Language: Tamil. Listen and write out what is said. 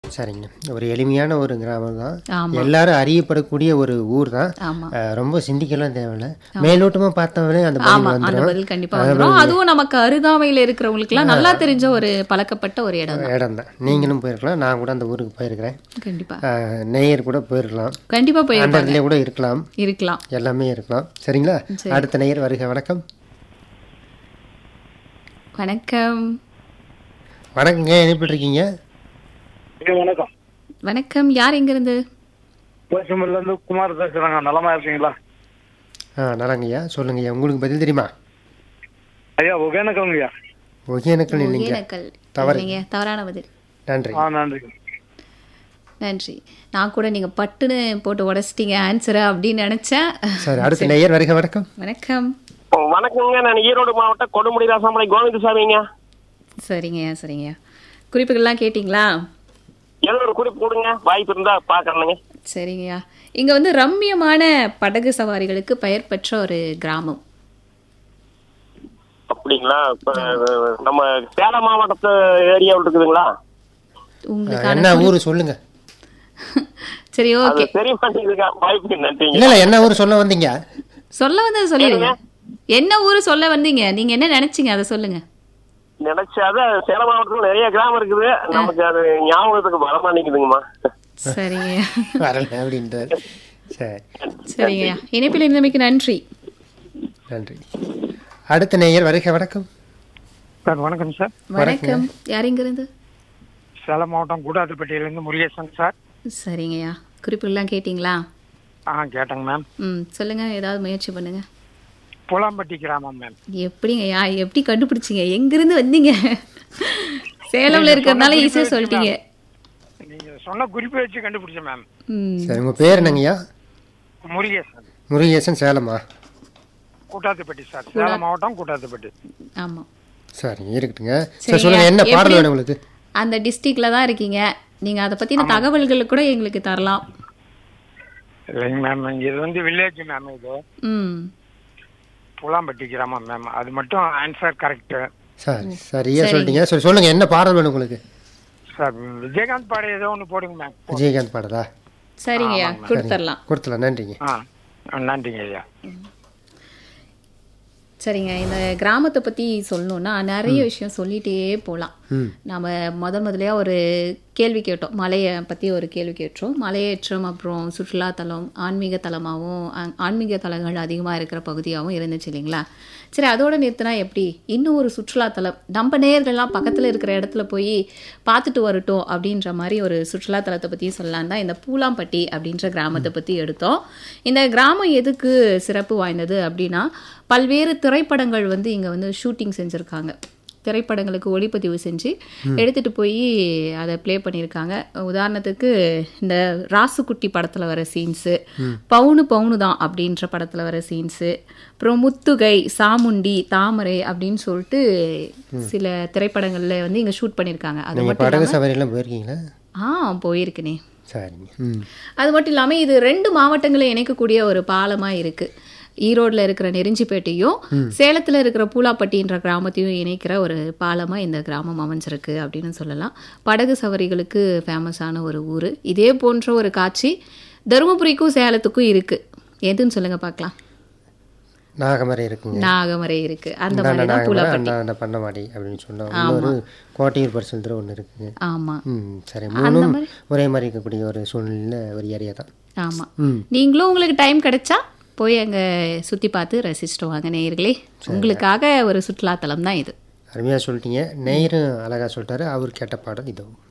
சரிங்க ஒரு எளிமையான ஒரு கிராமம் தான் ஆமா. எல்லாரும் அறியப்படக்கூடிய ஒரு ஊர் தான் ஆமா அஹ், ரொம்ப சிந்திக்கலாம் தேவையில்ல மேலோட்டமா பார்த்தவனே அந்த பதில் ஆமா அந்த வந்துடும் பதில் கண்டிப்பா வந்துரும் அதுவும் நமக்கு அருகாமையில இருக்கிறவங்களுக்கு எல்லாம் நல்லா தெரிஞ்ச ஒரு பழக்கப்பட்ட ஒரு இடம் தான் இடம் தான் நீங்களும் போயிருக்கலாம் நான் கூட அந்த ஊருக்கு போயிருக்கிறேன் கண்டிப்பா அஹ், நேயர் கூட போயிருக்கலாம் கண்டிப்பா போய் அந்த இடத்துல கூட இருக்கலாம் இருக்கலாம் எல்லாமே இருக்கலாம் சரிங்களா அடுத்த நேயர் வருக வணக்கம் வணக்கம் வணக்கங்க எப்படி இருக்கீங்க ஐயா வணக்கம் வணக்கம் யார் எங்க இருந்து கோசிமல்ல இருந்து குமார் பேசுறாங்க நலமா இருக்கீங்களா ஆ நலங்கய்யா சொல்லுங்கய்யா உங்களுக்கு பதில் தெரியுமா ஐயா ஒகேனக்கல்ங்கய்யா ஒகேனக்கல் இல்லைங்க ஒகேனக்கல் தவறு. இல்லைங்க தவறான பதில் நன்றி ஆ நன்றி நன்றி நான் கூட நீங்க பட்டுன்னு போட்டு உடைச்சிட்டீங்க ஆன்சரை அப்படின்னு நினைச்சேன் சரி அடுத்த நேயர் வருக வணக்கம் வணக்கம் வணக்கங்க நான் ஈரோடு மாவட்டம் கொடுமுடி ராசாமலை கோவிந்தசாமிங்க சரிங்கய்யா சரிங்கய்யா குறிப்புகள்லாம் கேட்டிங்களா ஏதோ ஒரு குறிப்பு கொடுங்க வாய்ப்பு இருந்தா பாக்குறேனுங்க சரிங்கய்யா இங்க வந்து ரம்மியமான படகு சவாரிகளுக்கு பெயர் பெற்ற ஒரு கிராமம் அப்படிங்களா இப்ப நம்ம சேலம் மாவட்டத்து ஏரியாவில் இருக்குதுங்களா உங்களுக்கான என்ன ஊர் சொல்லுங்க சரி அது ஓகே தெரிய மாட்டேங்குதுங்க வாய்ப்பு நன்றிங்க இல்ல இல்ல என்ன ஊர் சொல்ல வந்தீங்க சொல்ல வந்தது சொல்லிடுங்க என்ன ஊரு சொல்ல வந்தீங்க நீங்க என்ன நினைச்சீங்க அதை சொல்லுங்க நினைச்சாத சேலம் மாவட்டத்துல நிறைய கிராமம் இருக்குது நமக்கு அது ஞாபகத்துக்கு வர மாட்டேங்குதுங்கம்மா சரிங்க வரல அப்படின்றார் சரி சரிங்கய்யா இணைப்பில் இருந்தமைக்கு நன்றி நன்றி அடுத்த நேயர் வருக வணக்கம் சார் வணக்கம் சார் வணக்கம் யார் இங்க இருந்து சேலம் மாவட்டம் கூடாதுப்பட்டியிலேருந்து முருகேசன் சார் சரிங்கய்யா குறிப்புகள்லாம் கேட்டிங்களா ஆ கேட்டேங்க மேம் ம் சொல்லுங்க ஏதாவது முயற்சி பண்ணுங்க புலாம்பட்டி கிராமம் மேம் எப்படிங்கய்யா எப்படி கண்டுபிடிச்சீங்க எங்கிருந்து வந்தீங்க சேலம்ல இருக்கிறதுனால ஈஸியா சொல்லிட்டீங்க நீங்க சொன்ன குறிப்பு வச்சு கண்டுபிடிச்சேன் மேம் ம் சரி உங்க பேர் என்னங்கய்யா முருகேசன் முருகேசன் சேலமா கூட்டாத்துப்பட்டி சார் சேலம் மாவட்டம் கூட்டாத்துப்பட்டி ஆமா சரி இருக்கட்டுங்க சரி சரிங்க. சொல்லுங்க என்ன பாடல் எப்படி- வேணும் உங்களுக்கு அந்த டிஸ்ட்ரிக்ட்ல தான் இருக்கீங்க நீங்க அதை பத்தின தகவல்கள் கூட எங்களுக்கு தரலாம் இல்லைங்க மேம் இது வந்து வில்லேஜ் மேம் இது ம் புலாம்பட்டி கிராமம் மேம் அது மட்டும் ஆன்சர் கரெக்ட் சரி சரியா சொல்லிட்டீங்க சரி சொல்லுங்க என்ன பாடல் வேணும் உங்களுக்கு சார் விஜயகாந்த் பாடம் ஏதோ ஒன்று போடுங்க மேம் விஜயகாந்த் பாடலா சரிங்கய்யா கொடுத்துடலாம் கொடுத்துலாம் நன்றிங்க ஆ நன்றிங்க ஐயா சரிங்க இந்த கிராமத்தை பத்தி சொல்லணும்னா நிறைய விஷயம் சொல்லிட்டே போகலாம் ம் நாம முதல் முதலையா ஒரு கேள்வி கேட்டோம் மலையை பத்தி ஒரு கேள்வி கேட்டோம் மலையேற்றம் அப்புறம் சுற்றுலா தலம் ஆன்மீக தலமாகவும் ஆ- ஆன்மீக தலங்கள் அதிகமாக இருக்கிற பகுதியாகவும் இருந்துச்சு இல்லைங்களா சரி அதோட நிறுத்தினா எப்படி இன்னும் ஒரு சுற்றுலா தலம் நம்ம நேயர்கள்லாம் பக்கத்தில் இருக்கிற இடத்துல போய் பார்த்துட்டு வரட்டும் அப்படின்ற மாதிரி ஒரு சுற்றுலா தலத்தை பற்றி சொல்லலாம் தான் இந்த பூலாம்பட்டி அப்படின்ற கிராமத்தை பற்றி எடுத்தோம் இந்த கிராமம் எதுக்கு சிறப்பு வாய்ந்தது அப்படின்னா பல்வேறு திரைப்படங்கள் வந்து இங்கே வந்து ஷூட்டிங் செஞ்சுருக்காங்க திரைப்படங்களுக்கு ஒளிப்பதிவு செஞ்சு எடுத்துட்டு போய் அதை ப்ளே பண்ணியிருக்காங்க உதாரணத்துக்கு இந்த ராசுக்குட்டி படத்துல வர சீன்ஸு பவுனு பவுனு தான் அப்படின்ற படத்துல வர சீன்ஸு அப்புறம் முத்துகை சாமுண்டி தாமரை அப்படின்னு சொல்லிட்டு சில திரைப்படங்கள்ல வந்து இங்க ஷூட் பண்ணியிருக்காங்க அது நீங்க மட்டும் படகு சவாரியெல்லாம் போயிருக்கீங்களா ஆ போயிருக்கனே சரிங்க ம் அது மட்டும் இல்லாமல் இது ரெண்டு மாவட்டங்களை இணைக்கக்கூடிய ஒரு பாலமாக இருக்கு ஈரோட்ல இருக்கிற நெருஞ்சிப்பேட்டையும் சேலத்துல இருக்கிற பூலாப்பட்டின்ற கிராமத்தையும் இணைக்கிற ஒரு பாலமா இந்த கிராமம் அமைஞ்சிருக்கு அப்படின்னு சொல்லலாம் படகு சவாரிகளுக்கு ஃபேமஸான ஒரு ஊர் இதே போன்ற ஒரு காட்சி தருமபுரிக்கும் சேலத்துக்கும் இருக்கு எதுன்னு சொல்லுங்க பார்க்கலாம் நாகமரை இருக்குங்க நாகமரை இருக்கு அந்த இந்தாண்ட மாதிரி தான் நாகமரை பூலாப்பட்டி அந்த பண்ணவாடி அப்படின்னு சொன்னோம் இன்னொரு கோட்டையூர் பரிசல் ஒன்று இருக்குங்க ஆமா ம் சரி மூணும் ஒரே மாதிரி இருக்கக்கூடிய ஒரு சூழ்நிலையில் ஒரு ஏரியா தான் ஆமா ம் நீங்களும் உங்களுக்கு டைம் கிடைச்சா போய் அங்க சுத்தி பார்த்து ரசிச்சுட்டு வாங்க நேயர்களே உங்களுக்காக ஒரு சுற்றுலாத்தலம் தான் இது அருமையாக சொல்லிட்டீங்க நேயரும் அழகாக சொல்லிட்டாரு அவர் கேட்ட பாடல் இதோ